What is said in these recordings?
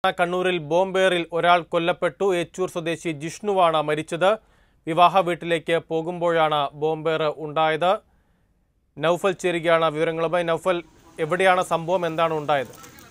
കണ്ണൂരിൽ ബോംബേറിൽ ഒരാൾ കൊല്ലപ്പെട്ടു ഏച്ചൂർ സ്വദേശി ജിഷ്ണുവാണ് മരിച്ചത് വിവാഹ വീട്ടിലേക്ക് പോകുമ്പോഴാണ് ബോംബേർ ഉണ്ടായത് നൗഫൽ ചേരുകയാണ് വിവരങ്ങളുമായി നൗഫൽ എവിടെയാണ് സംഭവം എന്താണ് ഉണ്ടായത്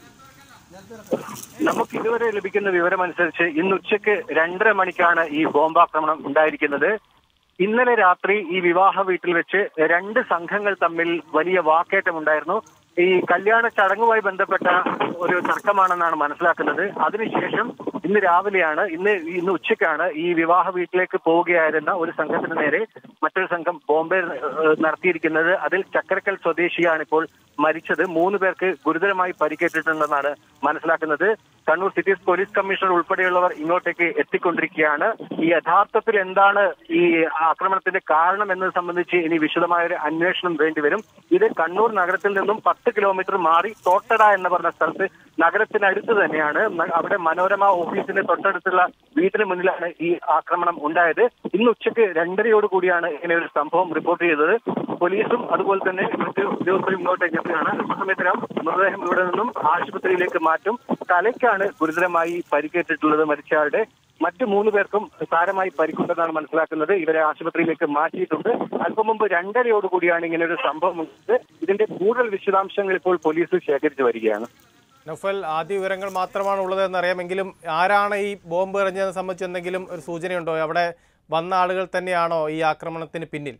നമുക്ക് ഇതുവരെ ലഭിക്കുന്ന വിവരമനുസരിച്ച് ഇന്ന് ഉച്ചയ്ക്ക് രണ്ടര മണിക്കാണ് ഈ ബോംബാക്രമണം ഉണ്ടായിരിക്കുന്നത് ഇന്നലെ രാത്രി ഈ വിവാഹ വീട്ടിൽ വെച്ച് രണ്ട് സംഘങ്ങൾ തമ്മിൽ വലിയ വാക്കേറ്റമുണ്ടായിരുന്നു ഈ കല്യാണ ചടങ്ങുമായി ബന്ധപ്പെട്ട ഒരു തർക്കമാണെന്നാണ് മനസ്സിലാക്കുന്നത് അതിനുശേഷം ഇന്ന് രാവിലെയാണ് ഇന്ന് ഇന്ന് ഉച്ചയ്ക്കാണ് ഈ വിവാഹ വീട്ടിലേക്ക് പോവുകയായിരുന്ന ഒരു സംഘത്തിന് നേരെ മറ്റൊരു സംഘം ബോംബെ ഏഹ്, നടത്തിയിരിക്കുന്നത് അതിൽ ചക്കരക്കൽ സ്വദേശിയാണ് ഇപ്പോൾ മരിച്ചത് മൂന്ന് പേർക്ക് ഗുരുതരമായി പരിക്കേറ്റിട്ടുണ്ടെന്നാണ് മനസ്സിലാക്കുന്നത് കണ്ണൂർ സിറ്റി പോലീസ് കമ്മീഷണർ ഉൾപ്പെടെയുള്ളവർ ഇങ്ങോട്ടേക്ക് എത്തിക്കൊണ്ടിരിക്കുകയാണ് ഈ യഥാർത്ഥത്തിൽ എന്താണ് ഈ ആക്രമണത്തിന്റെ കാരണം എന്നത് സംബന്ധിച്ച് ഇനി വിശദമായ ഒരു അന്വേഷണം വേണ്ടിവരും ഇത് കണ്ണൂർ നഗരത്തിൽ നിന്നും പത്ത് കിലോമീറ്റർ മാറി തോട്ടട എന്ന് പറഞ്ഞ സ്ഥലത്ത് നഗരത്തിനടുത്ത് തന്നെയാണ് ന- അവിടെ മനോരമ ഓഫീസിന്റെ തൊട്ടടുത്തുള്ള വീടിന് മുന്നിലാണ് ഈ ആക്രമണം ഉണ്ടായത് ഇന്ന് ഉച്ചയ്ക്ക് രണ്ടരയോട് കൂടിയാണ് ഇങ്ങനെ ഒരു സംഭവം റിപ്പോർട്ട് ചെയ്തത് പോലീസും അതുപോലെ തന്നെ മറ്റ് ഉദ്യോഗസ്ഥരും ഇങ്ങോട്ടേക്ക് എത്തുകയാണ് അല്പസമയത്തിനകം മൃതദേഹം ഇവിടെ നിന്നും ആശുപത്രിയിലേക്ക് മാറ്റും തലയ്ക്കാണ് ഗുരുതരമായി പരിക്കേറ്റിട്ടുള്ളത് മരിച്ചയാളുടെ മറ്റു മൂന്ന് പേർക്കും സാരമായി പരിക്കുണ്ടെന്നാണ് മനസ്സിലാക്കുന്നത് ഇവരെ ആശുപത്രിയിലേക്ക് മാറ്റിയിട്ടുണ്ട് അല്പം മുമ്പ് രണ്ടരയോട് കൂടിയാണ് ഇങ്ങനെ ഒരു സംഭവം ഉണ്ടായത് ഇതിന്റെ കൂടുതൽ വിശദാംശങ്ങൾ ഇപ്പോൾ പോലീസ് ശേഖരിച്ചു വരികയാണ് നൗഫൽ ആദ്യ വിവരങ്ങൾ മാത്രമാണ് ഉള്ളതെന്ന് അറിയാമെങ്കിലും ആരാണ് ഈ ബോംബ് എറിഞ്ഞതിനെ സംബന്ധിച്ച് എന്തെങ്കിലും ഒരു സൂചനയുണ്ടോ അവിടെ വന്ന ആളുകൾ തന്നെയാണോ ഈ ആക്രമണത്തിന് പിന്നിൽ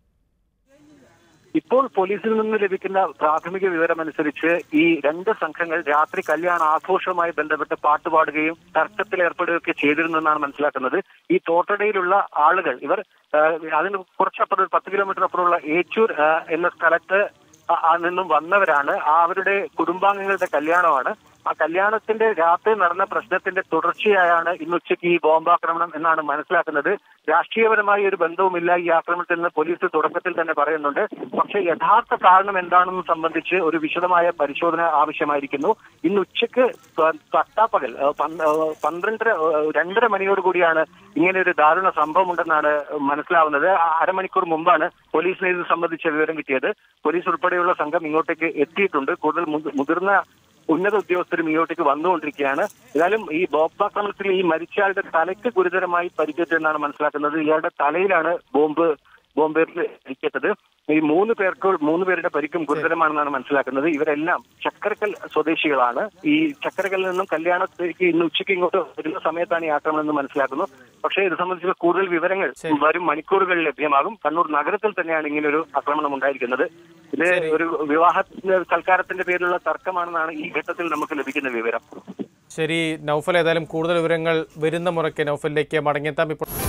ഇപ്പോൾ പോലീസിൽ നിന്ന് ലഭിക്കുന്ന പ്രാഥമിക വിവരമനുസരിച്ച് ഈ രണ്ട് സംഘങ്ങൾ രാത്രി കല്യാണ ആഘോഷവുമായി ബന്ധപ്പെട്ട് പാട്ടുപാടുകയും തർക്കത്തിൽ ഏർപ്പെടുകയൊക്കെ ചെയ്തിരുന്നെന്നാണ് മനസ്സിലാക്കുന്നത് ഈ തോട്ടടയിലുള്ള ആളുകൾ ഇവർ ആ, അതിന് കുറച്ചപ്പുറം ഒരു പത്ത് കിലോമീറ്റർ അപ്പുറമുള്ള ഏച്ചൂർ ആ, എന്ന സ്ഥലത്ത് ആ- ആ നിന്നും വന്നവരാണ് ആ അവരുടെ കുടുംബാംഗങ്ങളുടെ കല്യാണമാണ് ആ കല്യാണത്തിന്റെ രാത്രി നടന്ന പ്രശ്നത്തിന്റെ തുടർച്ചയായാണ് ഇന്ന് ഉച്ചയ്ക്ക് ഈ ബോംബാക്രമണം എന്നാണ് മനസ്സിലാക്കുന്നത് രാഷ്ട്രീയപരമായ ഒരു ബന്ധവുമില്ല ഈ ആക്രമണത്തിൽ നിന്ന് പോലീസ് തുടക്കത്തിൽ തന്നെ പറയുന്നുണ്ട് പക്ഷേ യഥാർത്ഥ കാരണം എന്താണെന്ന് സംബന്ധിച്ച് ഒരു വിശദമായ പരിശോധന ആവശ്യമായിരിക്കുന്നു ഇന്ന് ഉച്ചയ്ക്ക് ത- തട്ടാപ്പകൽ ഏഹ്, പന്ത്- ഏഹ്, പന്ത്രണ്ടര ഏഹ്, രണ്ടര മണിയോട് കൂടിയാണ് ഇങ്ങനെ ഒരു ദാരുണ സംഭവം ഉണ്ടെന്നാണ് മനസ്സിലാവുന്നത് ആ അരമണിക്കൂർ മുമ്പാണ് പോലീസിന് ഇത് സംബന്ധിച്ച വിവരം കിട്ടിയത് പോലീസ് ഉൾപ്പെടെയുള്ള സംഘം ഇങ്ങോട്ടേക്ക് എത്തിയിട്ടുണ്ട് കൂടുതൽ മുതി- മുതിർന്ന ഉന്നത ഉദ്യോഗസ്ഥരും ഇങ്ങോട്ടേക്ക് വന്നുകൊണ്ടിരിക്കുകയാണ് ഏതായാലും ഈ ബോംബാക്രമണത്തിൽ ഈ മരിച്ചയാളുടെ തലയ്ക്ക് ഗുരുതരമായി പരിക്കേറ്റെന്നാണ് മനസ്സിലാക്കുന്നത് ഇയാളുടെ തലയിലാണ് ബോംബ് ബോംബേറിൽ പരിക്കേറ്റത് ഈ മൂന്ന് പേർക്ക് മൂന്ന് പേരുടെ പരിക്കും ഗുരുതരമാണെന്നാണ് മനസ്സിലാക്കുന്നത് ഇവരെല്ലാം ചക്കരക്കൽ സ്വദേശികളാണ് ഈ ചക്കരക്കല്ലിൽ നിന്നും കല്യാണത്തിലേക്ക് ഇന്ന് ഉച്ചയ്ക്ക് ഇങ്ങോട്ട് വരുന്ന സമയത്താണ് ഈ ആക്രമണം എന്ന് മനസ്സിലാക്കുന്നു പക്ഷേ ഇത് സംബന്ധിച്ചുള്ള കൂടുതൽ വിവരങ്ങൾ വരും മണിക്കൂറുകളിൽ ലഭ്യമാകും കണ്ണൂർ നഗരത്തിൽ തന്നെയാണ് ഇങ്ങനെ ഒരു ആക്രമണം ഉണ്ടായിരിക്കുന്നത് ഇത് ഒരു വിവാഹ സൽക്കാരത്തിന്റെ പേരിലുള്ള തർക്കമാണെന്നാണ് ഈ ഘട്ടത്തിൽ നമുക്ക് ലഭിക്കുന്ന വിവരം ശരി നൗഫൽ ഏതായാലും കൂടുതൽ വിവരങ്ങൾ വരുന്ന മുറയ്ക്ക് നൗഫലിലേക്ക് മടങ്ങിയെത്താം ഇപ്പോൾ